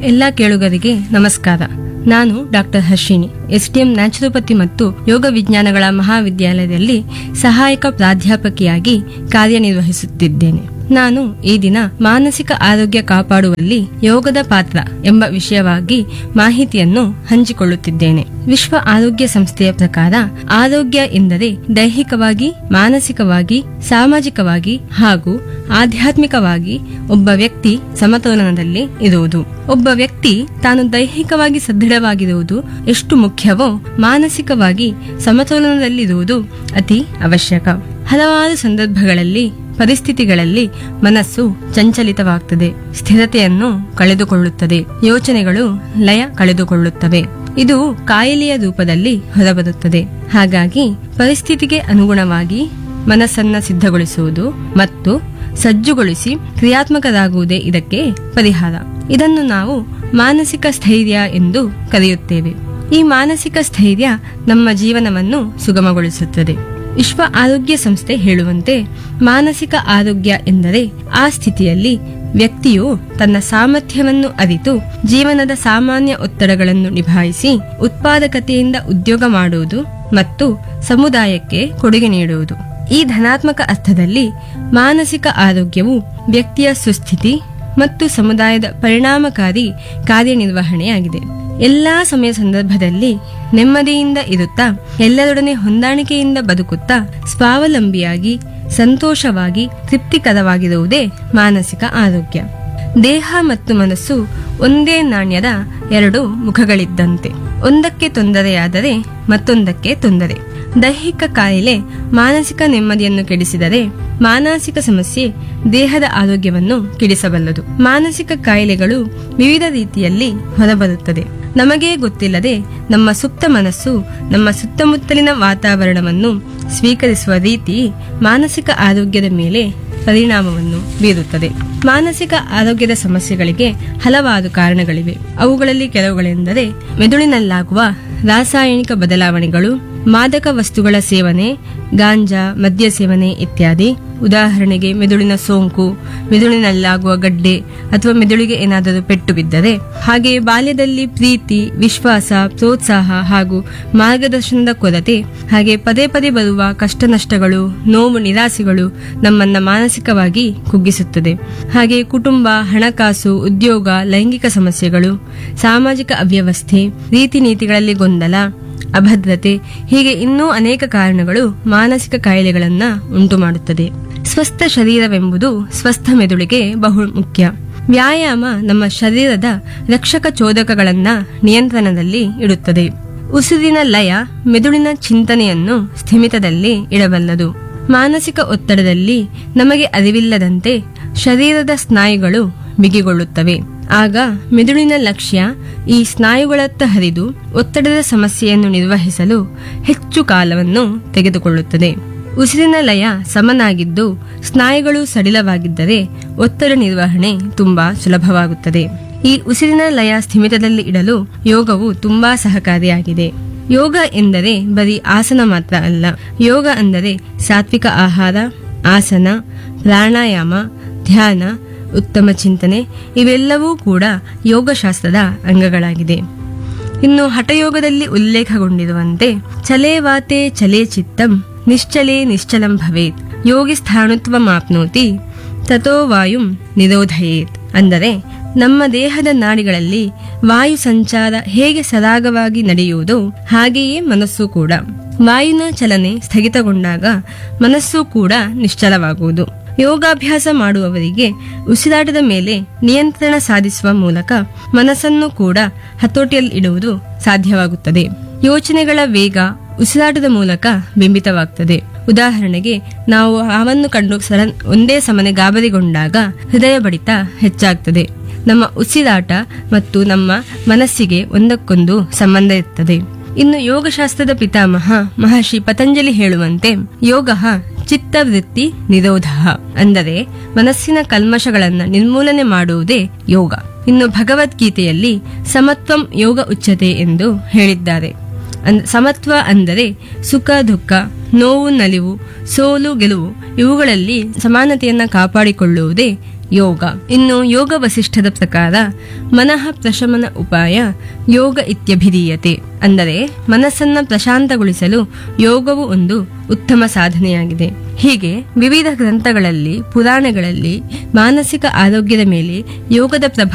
ಎಲ್ಲ ಕೇಳುಗರಿಗೆ ನಮಸ್ಕಾರ ನಾನು ಡಾಕ್ಟರ್ ಹರ್ಷಿಣಿ ಎಸ್ಡಿಎಂ ನ್ಯಾಚುರೋಪತಿ ಮತ್ತು ಯೋಗ ವಿಜ್ಞಾನಗಳ ಮಹಾವಿದ್ಯಾಲಯದಲ್ಲಿ ಸಹಾಯಕ ಪ್ರಾಧ್ಯಾಪಕಿಯಾಗಿ ಕಾರ್ಯನಿರ್ವಹಿಸುತ್ತಿದ್ದೇನೆ ನಾನು ಈ ದಿನ ಮಾನಸಿಕ ಆರೋಗ್ಯ ಕಾಪಾಡುವಲ್ಲಿ ಯೋಗದ ಪಾತ್ರ ಎಂಬ ವಿಷಯವಾಗಿ ಮಾಹಿತಿಯನ್ನು ಹಂಚಿಕೊಳ್ಳುತ್ತಿದ್ದೇನೆ ವಿಶ್ವ ಆರೋಗ್ಯ ಸಂಸ್ಥೆಯ ಪ್ರಕಾರ ಆರೋಗ್ಯ ಎಂದರೆ ದೈಹಿಕವಾಗಿ ಮಾನಸಿಕವಾಗಿ ಸಾಮಾಜಿಕವಾಗಿ ಹಾಗೂ ಆಧ್ಯಾತ್ಮಿಕವಾಗಿ ಒಬ್ಬ ವ್ಯಕ್ತಿ ಸಮತೋಲನದಲ್ಲಿ ಇರುವುದು ಒಬ್ಬ ವ್ಯಕ್ತಿ ತಾನು ದೈಹಿಕವಾಗಿ ಸದೃಢವಾಗಿರುವುದು ಎಷ್ಟು ಮುಖ್ಯವೋ ಮಾನಸಿಕವಾಗಿ ಸಮತೋಲನದಲ್ಲಿರುವುದು ಅತಿ ಅವಶ್ಯಕ ಹಲವಾರು ಸಂದರ್ಭಗಳಲ್ಲಿ ಪರಿಸ್ಥಿತಿಗಳಲ್ಲಿ ಮನಸ್ಸು ಚಂಚಲಿತವಾಗ್ತದೆ ಸ್ಥಿರತೆಯನ್ನು ಕಳೆದುಕೊಳ್ಳುತ್ತದೆ ಯೋಚನೆಗಳು ಲಯ ಕಳೆದುಕೊಳ್ಳುತ್ತವೆ ಇದು ಕಾಯಿಲೆಯ ರೂಪದಲ್ಲಿ ಹೊರಬರುತ್ತದೆ ಹಾಗಾಗಿ ಪರಿಸ್ಥಿತಿಗೆ ಅನುಗುಣವಾಗಿ ಮನಸ್ಸನ್ನ ಸಿದ್ಧಗೊಳಿಸುವುದು ಮತ್ತು ಸಜ್ಜುಗೊಳಿಸಿ ಕ್ರಿಯಾತ್ಮಕರಾಗುವುದೇ ಇದಕ್ಕೆ ಪರಿಹಾರ ಇದನ್ನು ನಾವು ಮಾನಸಿಕ ಸ್ಥೈರ್ಯ ಎಂದು ಕರೆಯುತ್ತೇವೆ ಈ ಮಾನಸಿಕ ಸ್ಥೈರ್ಯ ನಮ್ಮ ಜೀವನವನ್ನು ಸುಗಮಗೊಳಿಸುತ್ತದೆ ವಿಶ್ವ ಆರೋಗ್ಯ ಸಂಸ್ಥೆ ಹೇಳುವಂತೆ ಮಾನಸಿಕ ಆರೋಗ್ಯ ಎಂದರೆ ಆ ಸ್ಥಿತಿಯಲ್ಲಿ ವ್ಯಕ್ತಿಯು ತನ್ನ ಸಾಮರ್ಥ್ಯವನ್ನು ಅರಿತು ಜೀವನದ ಸಾಮಾನ್ಯ ಒತ್ತಡಗಳನ್ನು ನಿಭಾಯಿಸಿ ಉತ್ಪಾದಕತೆಯಿಂದ ಉದ್ಯೋಗ ಮಾಡುವುದು ಮತ್ತು ಸಮುದಾಯಕ್ಕೆ ಕೊಡುಗೆ ನೀಡುವುದು ಈ ಧನಾತ್ಮಕ ಅರ್ಥದಲ್ಲಿ ಮಾನಸಿಕ ಆರೋಗ್ಯವು ವ್ಯಕ್ತಿಯ ಸುಸ್ಥಿತಿ ಮತ್ತು ಸಮುದಾಯದ ಪರಿಣಾಮಕಾರಿ ಕಾರ್ಯನಿರ್ವಹಣೆಯಾಗಿದೆ ಎಲ್ಲಾ ಸಮಯ ಸಂದರ್ಭದಲ್ಲಿ ನೆಮ್ಮದಿಯಿಂದ ಇರುತ್ತಾ ಎಲ್ಲರೊಡನೆ ಹೊಂದಾಣಿಕೆಯಿಂದ ಬದುಕುತ್ತಾ ಸ್ವಾವಲಂಬಿಯಾಗಿ ಸಂತೋಷವಾಗಿ ತೃಪ್ತಿಕರವಾಗಿರುವುದೇ ಮಾನಸಿಕ ಆರೋಗ್ಯ ದೇಹ ಮತ್ತು ಮನಸ್ಸು ಒಂದೇ ನಾಣ್ಯದ ಎರಡು ಮುಖಗಳಿದ್ದಂತೆ ಒಂದಕ್ಕೆ ತೊಂದರೆಯಾದರೆ ಮತ್ತೊಂದಕ್ಕೆ ತೊಂದರೆ ದೈಹಿಕ ಕಾಯಿಲೆ ಮಾನಸಿಕ ನೆಮ್ಮದಿಯನ್ನು ಕೆಡಿಸಿದರೆ ಮಾನಸಿಕ ಸಮಸ್ಯೆ ದೇಹದ ಆರೋಗ್ಯವನ್ನು ಕೆಡಿಸಬಲ್ಲದು ಮಾನಸಿಕ ಕಾಯಿಲೆಗಳು ವಿವಿಧ ರೀತಿಯಲ್ಲಿ ಹೊರಬರುತ್ತದೆ ನಮಗೇ ಗೊತ್ತಿಲ್ಲದೆ ನಮ್ಮ ಸುಪ್ತ ಮನಸ್ಸು ನಮ್ಮ ಸುತ್ತಮುತ್ತಲಿನ ವಾತಾವರಣವನ್ನು ಸ್ವೀಕರಿಸುವ ರೀತಿ ಮಾನಸಿಕ ಆರೋಗ್ಯದ ಮೇಲೆ ಪರಿಣಾಮವನ್ನು ಬೀರುತ್ತದೆ ಮಾನಸಿಕ ಆರೋಗ್ಯದ ಸಮಸ್ಯೆಗಳಿಗೆ ಹಲವಾರು ಕಾರಣಗಳಿವೆ ಅವುಗಳಲ್ಲಿ ಕೆಲವುಗಳೆಂದರೆ ಮೆದುಳಿನಲ್ಲಾಗುವ ರಾಸಾಯನಿಕ ಬದಲಾವಣೆಗಳು ಮಾದಕ ವಸ್ತುಗಳ ಸೇವನೆ ಗಾಂಜಾ ಮದ್ಯ ಸೇವನೆ ಇತ್ಯಾದಿ ಉದಾಹರಣೆಗೆ ಮೆದುಳಿನ ಸೋಂಕು ಮೆದುಳಿನಲ್ಲಾಗುವ ಗಡ್ಡೆ ಅಥವಾ ಮೆದುಳಿಗೆ ಏನಾದರೂ ಪೆಟ್ಟು ಬಿದ್ದರೆ ಹಾಗೆಯೇ ಬಾಲ್ಯದಲ್ಲಿ ಪ್ರೀತಿ ವಿಶ್ವಾಸ ಪ್ರೋತ್ಸಾಹ ಹಾಗೂ ಮಾರ್ಗದರ್ಶನದ ಕೊರತೆ ಹಾಗೆ ಪದೇ ಪದೇ ಬರುವ ಕಷ್ಟ ನಷ್ಟಗಳು ನೋವು ನಿರಾಸೆಗಳು ನಮ್ಮನ್ನ ಮಾನಸಿಕವಾಗಿ ಕುಗ್ಗಿಸುತ್ತದೆ ಹಾಗೆ ಕುಟುಂಬ ಹಣಕಾಸು ಉದ್ಯೋಗ ಲೈಂಗಿಕ ಸಮಸ್ಯೆಗಳು ಸಾಮಾಜಿಕ ಅವ್ಯವಸ್ಥೆ ರೀತಿ ನೀತಿಗಳಲ್ಲಿ ಗೊಂದಲ ಅಭದ್ರತೆ ಹೀಗೆ ಇನ್ನೂ ಅನೇಕ ಕಾರಣಗಳು ಮಾನಸಿಕ ಕಾಯಿಲೆಗಳನ್ನ ಉಂಟು ಮಾಡುತ್ತದೆ ಸ್ವಸ್ಥ ಶರೀರವೆಂಬುದು ಸ್ವಸ್ಥ ಮೆದುಳಿಗೆ ಬಹು ಮುಖ್ಯ ವ್ಯಾಯಾಮ ನಮ್ಮ ಶರೀರದ ರಕ್ಷಕ ಚೋದಕಗಳನ್ನ ನಿಯಂತ್ರಣದಲ್ಲಿ ಇಡುತ್ತದೆ ಉಸಿರಿನ ಲಯ ಮೆದುಳಿನ ಚಿಂತನೆಯನ್ನು ಸ್ಥಿಮಿತದಲ್ಲಿ ಇಡಬಲ್ಲದು ಮಾನಸಿಕ ಒತ್ತಡದಲ್ಲಿ ನಮಗೆ ಅರಿವಿಲ್ಲದಂತೆ ಶರೀರದ ಸ್ನಾಯುಗಳು ಬಿಗಿಗೊಳ್ಳುತ್ತವೆ ಆಗ ಮೆದುಳಿನ ಲಕ್ಷ್ಯ ಈ ಸ್ನಾಯುಗಳತ್ತ ಹರಿದು ಒತ್ತಡದ ಸಮಸ್ಯೆಯನ್ನು ನಿರ್ವಹಿಸಲು ಹೆಚ್ಚು ಕಾಲವನ್ನು ತೆಗೆದುಕೊಳ್ಳುತ್ತದೆ ಉಸಿರಿನ ಲಯ ಸಮನಾಗಿದ್ದು ಸ್ನಾಯುಗಳು ಸಡಿಲವಾಗಿದ್ದರೆ ಒತ್ತಡ ನಿರ್ವಹಣೆ ತುಂಬಾ ಸುಲಭವಾಗುತ್ತದೆ ಈ ಉಸಿರಿನ ಲಯ ಸ್ಥಿಮಿತದಲ್ಲಿ ಇಡಲು ಯೋಗವು ತುಂಬಾ ಸಹಕಾರಿಯಾಗಿದೆ ಯೋಗ ಎಂದರೆ ಬರೀ ಆಸನ ಮಾತ್ರ ಅಲ್ಲ ಯೋಗ ಅಂದರೆ ಸಾತ್ವಿಕ ಆಹಾರ ಆಸನ ಪ್ರಾಣಾಯಾಮ ಧ್ಯಾನ ಉತ್ತಮ ಚಿಂತನೆ ಇವೆಲ್ಲವೂ ಕೂಡ ಯೋಗಶಾಸ್ತ್ರದ ಅಂಗಗಳಾಗಿದೆ ಇನ್ನು ಹಠಯೋಗದಲ್ಲಿ ಉಲ್ಲೇಖಗೊಂಡಿರುವಂತೆ ಚಲೇ ವಾತೆ ಚಲೇ ಚಿತ್ತಂ ನಿಶ್ಚಲೇ ನಿಶ್ಚಲಂ ಭವೇತ್ ಯೋಗಿ ಸ್ಥಾಣುತ್ವಮಾಪ್ನೋತಿ ತಥೋ ವಾಯುಂ ನಿರೋಧಯೇತ್ ಅಂದರೆ ನಮ್ಮ ದೇಹದ ನಾಡಿಗಳಲ್ಲಿ ವಾಯು ಸಂಚಾರ ಹೇಗೆ ಸರಾಗವಾಗಿ ನಡೆಯುವುದೋ ಹಾಗೆಯೇ ಮನಸ್ಸು ಕೂಡ ವಾಯುನ ಚಲನೆ ಸ್ಥಗಿತಗೊಂಡಾಗ ಮನಸ್ಸು ಕೂಡ ನಿಶ್ಚಲವಾಗುವುದು ಯೋಗಾಭ್ಯಾಸ ಮಾಡುವವರಿಗೆ ಉಸಿರಾಟದ ಮೇಲೆ ನಿಯಂತ್ರಣ ಸಾಧಿಸುವ ಮೂಲಕ ಮನಸ್ಸನ್ನು ಕೂಡ ಹತೋಟಿಯಲ್ಲಿಡುವುದು ಸಾಧ್ಯವಾಗುತ್ತದೆ ಯೋಚನೆಗಳ ವೇಗ ಉಸಿರಾಟದ ಮೂಲಕ ಬಿಂಬಿತವಾಗ್ತದೆ ಉದಾಹರಣೆಗೆ ನಾವು ಹಾವನ್ನು ಕಂಡು ಸಡನ್ ಒಂದೇ ಸಮನೆ ಗಾಬರಿಗೊಂಡಾಗ ಹೃದಯ ಬಡಿತ ಹೆಚ್ಚಾಗ್ತದೆ ನಮ್ಮ ಉಸಿರಾಟ ಮತ್ತು ನಮ್ಮ ಮನಸ್ಸಿಗೆ ಒಂದಕ್ಕೊಂದು ಸಂಬಂಧ ಇರ್ತದೆ ಇನ್ನು ಯೋಗಶಾಸ್ತ್ರದ ಪಿತಾಮಹ ಮಹರ್ಷಿ ಪತಂಜಲಿ ಹೇಳುವಂತೆ ಯೋಗ ಚಿತ್ತವೃತ್ತಿ ನಿರೋಧ ಅಂದರೆ ಮನಸ್ಸಿನ ಕಲ್ಮಶಗಳನ್ನ ನಿರ್ಮೂಲನೆ ಮಾಡುವುದೇ ಯೋಗ ಇನ್ನು ಭಗವದ್ಗೀತೆಯಲ್ಲಿ ಸಮತ್ವಂ ಯೋಗ ಉಚ್ಚತೆ ಎಂದು ಹೇಳಿದ್ದಾರೆ ಅಂದ್- ಸಮತ್ವ ಅಂದರೆ ಸುಖ ದುಃಖ ನೋವು ನಲಿವು ಸೋಲು ಗೆಲುವು ಇವುಗಳಲ್ಲಿ ಸಮಾನತೆಯನ್ನ ಕಾಪಾಡಿಕೊಳ್ಳುವುದೇ ಯೋಗ ಇನ್ನು ಯೋಗ ವಸಿಷ್ಠದ ಪ್ರಕಾರ ಮನಃ ಪ್ರಶಮನ ಉಪಾಯ ಯೋಗ ಇತ್ಯಭಿಧೀಯತೆ ಅಂದರೆ ಮನಸ್ಸನ್ನ ಪ್ರಶಾಂತಗೊಳಿಸಲು ಯೋಗವು ಒಂದು ಉತ್ತಮ ಸಾಧನೆಯಾಗಿದೆ ಹೀಗೆ ವಿವಿಧ ಗ್ರಂಥಗಳಲ್ಲಿ ಪುರಾಣಗಳಲ್ಲಿ ಮಾನಸಿಕ ಆರೋಗ್ಯದ ಮೇಲೆ ಯೋಗದ ಪ್ರಭಾವ